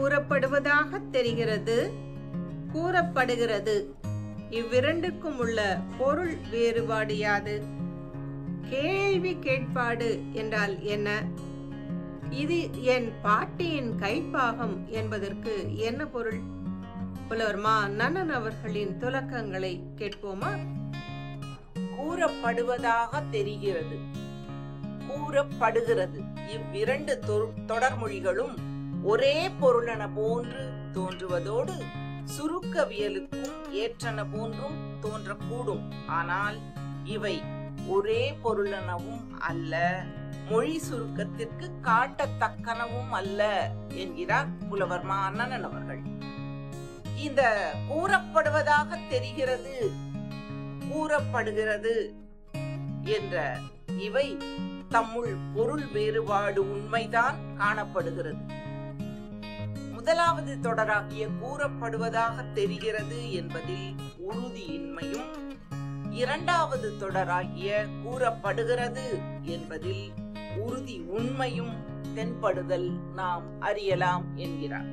கூறப்படுவதாக தெரிகிறது கூறப்படுகிறது இவ்விரண்டுக்கும் உள்ள பொருள் வேறுபாடு யாது கேள்வி கேட்பாடு என்றால் என்ன இது என் பாட்டியின் கைப்பாகம் என்பதற்கு என்ன பொருள் புலவர்மா நன்னன் அவர்களின் துலக்கங்களை கேட்போமா கூறப்படுவதாக தெரிகிறது கூறப்படுகிறது இவ்விரண்டு தொ- தொடர்மொழிகளும் ஒரே பொருளென போன்று தோன்றுவதோடு சுருக்கவியலுக்கும் ஏற்றன போன்றும் தோன்றக்கூடும் ஆனால் இவை ஒரே பொருளெனவும் அல்ல மொழி சுருக்கத்திற்கு காட்டத்தக்கனவும் அல்ல என்கிறார் புலவர் மா அண்ணன் அவர்கள் இந்த கூறப்படுவதாக தெரிகிறது கூறப்படுகிறது என்ற இவை தம்முள் பொருள் வேறுபாடு உண்மைதான் காணப்படுகிறது முதலாவது தொடராகிய கூறப்படுவதாக தெரிகிறது என்பதில் உறுதியின்மையும் இரண்டாவது தொடராகிய கூறப்படுகிறது என்பதில் உறுதி உண்மையும் தென்படுதல் நாம் அறியலாம் என்கிறார்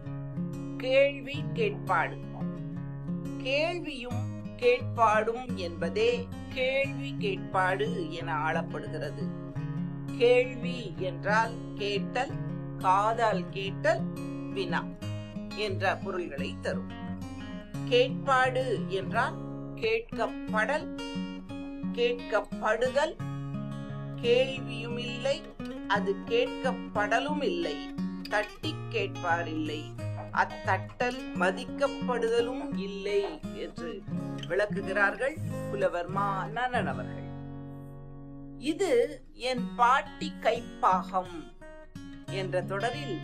கேள்வி கேட்பாடு கேள்வியும் கேட்பாடும் என்பதே கேள்வி கேட்பாடு என ஆளப்படுகிறது கேள்வி என்றால் கேட்டல் காதால் கேட்டல் வினா என்ற பொருள்களை தரும் கேட்பாடு என்றால் கேட்கப்படல் கேட்கப்படுதல் கேள்வியும் இல்லை அது கேட்கப்படலும் இல்லை தட்டி கேட்பாரில்லை அத்தட்டல் மதிக்கப்படுதலும் இல்லை என்று விளக்குகிறார்கள் புலவர் மா நன்னன் அவர்கள் இது என் பாட்டி கைப்பாகம் என்ற தொடரில்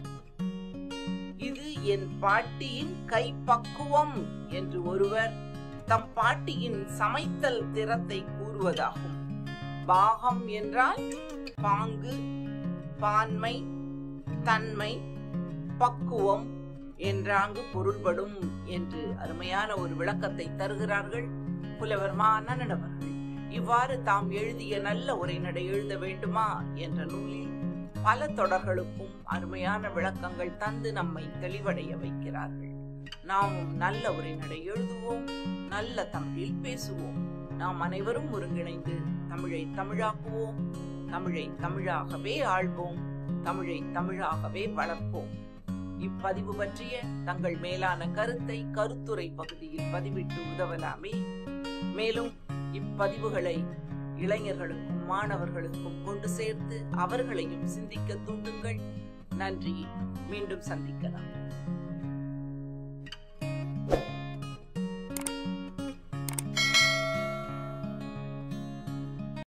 இது என் பாட்டியின் கைப்பக்குவம் என்று ஒருவர் தம் பாட்டியின் சமைத்தல் திறத்தை கூறுவதாகும் பாகம் என்றால் பாங்கு பான்மை தன்மை பக்குவம் என்றாங்கு பொருள்படும் என்று அருமையான ஒரு விளக்கத்தை தருகிறார்கள் புலவர் மா அண்ணன் அவர்கள் இவ்வாறு தாம் எழுதிய நல்ல உரைநடை எழுத வேண்டுமா என்ற நூலில் பல தொடர்களுக்கும் அருமையான விளக்கங்கள் தந்து நம்மை தெளிவடைய வைக்கிறார்கள் நாமும் நல்ல உரைநடை எழுதுவோம் நல்ல தமிழில் பேசுவோம் நாம் அனைவரும் ஒருங்கிணைந்து தமிழை தமிழாக்குவோம் தமிழை தமிழாகவே ஆள்வோம் தமிழை தமிழாகவே வளர்ப்போம் இப்பதிவு பற்றிய தங்கள் மேலான கருத்தை கருத்துரை பகுதியில் பதிவிட்டு உதவலாமே மேலும் இப்பதிவுகளை இளைஞர்களுக்கும் மாணவர்களுக்கும் கொண்டு சேர்த்து அவர்களையும் சிந்திக்க தூண்டுங்கள் நன்றி மீண்டும் சந்திக்கலாம்